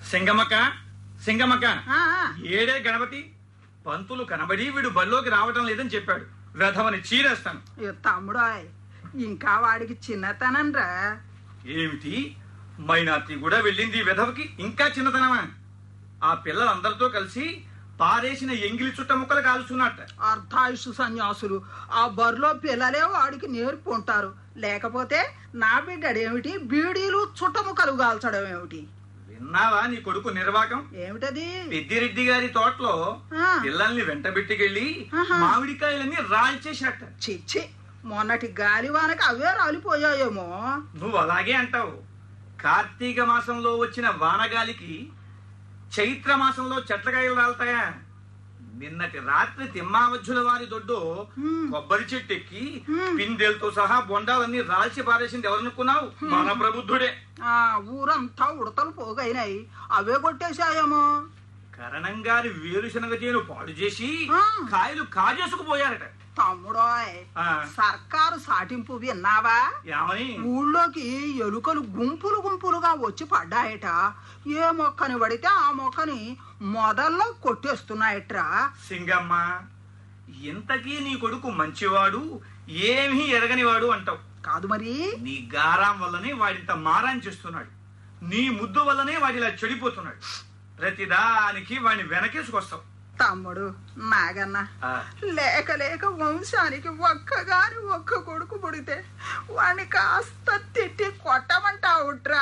సింగమక్క సింగమక్క ఆ, ఆ. ఏడే గణపతి పంతులు కనబడి వీడు బళ్ళోకి రావటం లేదని చెప్పాడు రథమని చీరేస్తాను ఏ తమ్ముడాయ్ ఇంకా వాడికి చిన్నతనం రా ఏమిటి మైనార్టీ కూడా వెళ్ళింది ఈ వెధవకి ఇంకా చిన్నతనమా ఆ పిల్లలందరితో కలిసి పారేసిన ఎంగిలి చుట్ట ముక్కలు కాల్చున్నట్ట అర్ధాయుషు సన్యాసులు ఆ బరిలో పిల్లలే వాడికి నేర్పుకుంటారు లేకపోతే నా బిడ్డడేమిటి బీడీలు చుట్టముక్కలు కాల్చడం ఏమిటి విన్నావా నీ కొడుకు నిర్వాకం ఏమిటది పెద్దిరెడ్డి గారి తోటలో ఆ. పిల్లల్ని వెంటబెట్టుకెళ్ళి ఆహా. మామిడికాయలన్నీ రాల్చేసేట చిచ్చి మొన్నటి గాలివానకి అవే రాలిపోయాయేమో నువ్వు అలాగే అంటావు కార్తీక మాసంలో వచ్చిన వానగాలికి చైత్ర మాసంలో చెట్లకాయలు రాలుతాయా నిన్నటి రాత్రి తిమ్మావజ్జుల వారి దొడ్డు హ్మ్. కొబ్బరి చెట్టు ఎక్కి హ్మ్. పిందెలతో సహా బొండాలన్నీ రాల్చి పారేసింది ఎవరనుకున్నావు మన ప్రబుద్ధుడే ఆ ఊరంతా ఉడతలు పోగైనాయి అవే కొట్టేశాయేమో కరణం గారి వేరుశనగ చేను పాడు చేసి ఆ. కాయలు కాజేసుకుపోయారట తమ్ముడోయ్ ఆ. సర్కారు సాటింపు విన్నావా ఏమని ఊళ్ళోకి ఎలుకలు గుంపులు గుంపులుగా వచ్చి పడ్డాయట ఏ మొక్కని పడితే ఆ మొక్కని మొదల్లో కొట్టేస్తున్నాయట్రా సింగమ్మ ఇంతకీ నీ కొడుకు మంచివాడు ఏమీ ఎరగనివాడు అంటావు కాదు మరి నీ గారాం వల్లనే వాడింత మారాన్ చేస్తున్నాడు నీ ముద్దు వల్లనే వాడిలా చెడిపోతున్నాడు ప్రతిదానికి వాడిని వెనకేసుకొస్తావు తమ్ముడు నాగన్న ఆ, లేక లేక వంశానికి ఒక్కగాని ఒక్క కొడుకు పుడితే వాణ్ణి కాస్త తిట్టి కొట్టమంటావుట్రా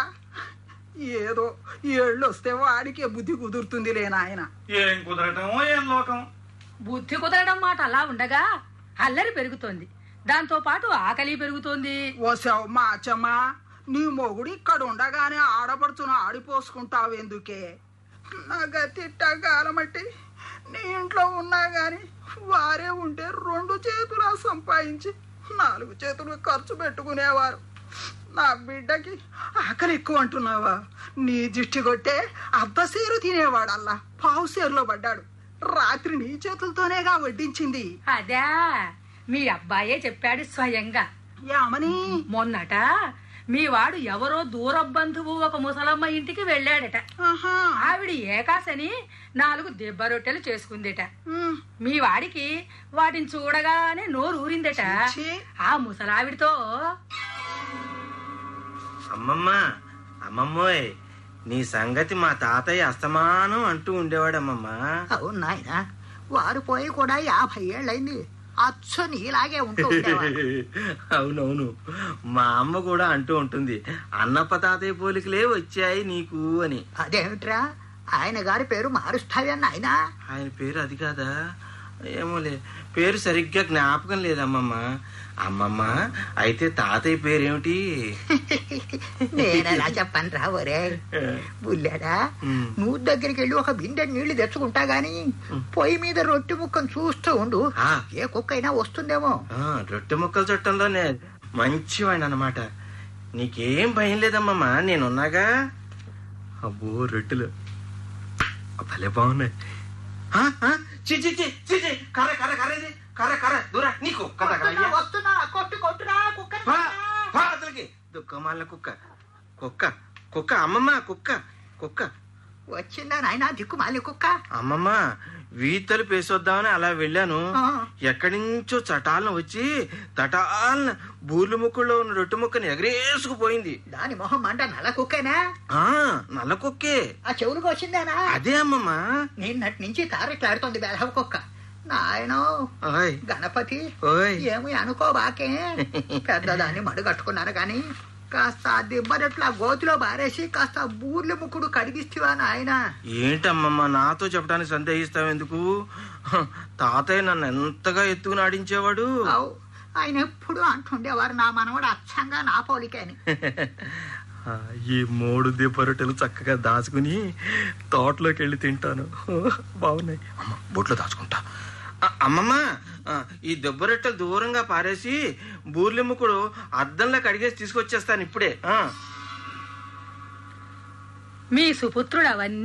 ఏదో ఏళ్ళు వస్తే వాడికే బుద్ధి కుదురుతుంది నాయన ఏం కుదరటమో ఏం లోకం బుద్ధి కుదరడం మాట అలా ఉండగా అల్లరి పెరుగుతోంది దాంతో పాటు ఆకలి పెరుగుతోంది ఓసావు మా అచ్చమ్మ నీ మొగుడు ఇక్కడ ఉండగానే ఆడపడుచును ఆడిపోసుకుంటావెందుకే నా గతిట్టగాలమట్టి నీ ఇంట్లో ఉన్నా గాని వారే ఉంటే రెండు చేతులా సంపాదించి నాలుగు చేతులు ఖర్చు పెట్టుకునేవారు నా బిడ్డకి ఆకలి ఎక్కువ అంటున్నావా నీ దిష్టి కొట్టే అర్ధ సేరు తినేవాడల్లా పావు సేరులో పడ్డాడు రాత్రి నీ చేతులతోనేగా వడ్డించింది అదా మీ అబ్బాయే చెప్పాడు స్వయంగా యామని మొన్నట మీ వాడు ఎవరో దూర బంధువు ఒక ముసలమ్మ ఇంటికి వెళ్ళాడట ఆహా ఆవిడ ఏకాశని నాలుగు దెబ్బ రొట్టెలు చేసుకుందిట ఉమ్. మీ వాడికి వాటిని చూడగానే నోరు ఊరిందట ఛీ. ఆ ముసలావిడితో అమ్మమ్మ అమ్మమ్మోయ్ నీ సంగతి మా తాతయ్య అస్తమానం అంటూ ఉండేవాడమ్మమ్మ అవును నాయన వారు పోయి కూడా యాభై ఏళ్ళైంది అచ్చు నీలాగే ఉంటూ ఉండేవాడు అవునవును మా అమ్మ కూడా అంటూ ఉంటుంది అన్నప్ప తాతయ్య పోలికలే వచ్చాయి నీకు అని అదేమిట్రా ఆయన గారి పేరు మారుస్తావే నాయన ఆయన పేరు అది కాదా ఏమోలే పేరు సరిగ్గా జ్ఞాపకం లేదమ్మమ్మ అమ్మమ్మ అయితే తాతయ్య పేరేమిటి నేనెలా చెప్పను రా ఒరే బుల్లాడా ఉమ్. నువ్వు దగ్గరికి వెళ్ళి ఒక బిందె నీళ్లు తెచ్చుకుంటా గాని పొయ్యి మీద రొట్టె ముక్కను చూస్తూ ఉండు ఆ. ఏ కుక్క అయినా వస్తుందేమో ఆ, రొట్టె ముక్కల చుట్టంలోనే మంచివాడిని అనమాట నీకేం భయం లేదమ్మమ్మ నేనున్నాగా అబ్బో రొట్టెలు భలే బాగున్నాయి ఆ, ఆ, చి, చి, చి, చి, చి, కర్ర కర్ర కర్ర ఇది కర్ర కర్ర దూరా నీకు కర్ర కర్ర వస్తున్నా, వస్తున్నా కొట్టు కొట్టురా కుక్కని పా, కొట్టురా. పా అసలుకి దుఃఖమాల కుక్క కుక్క కుక్క అమ్మమ్మ కుక్క కుక్క వచ్చిందా నాయన దిక్కుమాలి కుక్క అమ్మమ్మ వీతలు పేసొద్దామని అలా వెళ్ళాను ఆ. ఎక్కడి నుంచో చటాలను వచ్చి తటాలన బూర్లు ముక్కుల్లో ఉన్న రొట్టె ముక్కని ఎగరేసుకుపోయింది దాని మొహం మంట నల్ల కుక్కేనా ఆ నల్ల కుక్కే ఆ చెవులకు వచ్చిందేనా అదే అమ్మమ్మ నిన్నటి నుంచి తారెట్లాడుతోంది బెలహ కుక్క నాయనో ఓయ్ గణపతి ఓయ్ ఏమి అనుకోబాకే పెద్దదాన్ని మడుగట్టుకున్నాను గాని కాస్త ఆ దిబ్బరెట్లా గోతిలో బారేసి కాస్త బూర్ల ముక్కుడు కడిగిస్తావా నాయన ఏంటమ్మమ్మ నాతో చెప్పడానికి సందేహిస్తావు ఎందుకు హ, తాతయ్య నన్ను ఎంతగా ఎత్తుకుని ఆడించేవాడు అవు ఆయన ఎప్పుడు అంటుండేవారు నా మనవడు అచ్చంగా నా పోలికే అని ఆ, ఈ మూడు దీపరొట్టెలు చక్కగా దాచుకుని తోటలోకి వెళ్ళి తింటాను బాగున్నాయి అమ్మ బొట్లో దాచుకుంటా ఆ, అమ్మమ్మ ఆ, ఈ దెబ్బరొట్టెలు దూరంగా పారేసి బూర్లెమ్ముకుడు అద్దంలో కడిగేసి తీసుకొచ్చేస్తాను ఇప్పుడే ఆ మీ సుపుత్రుడు అవన్నీ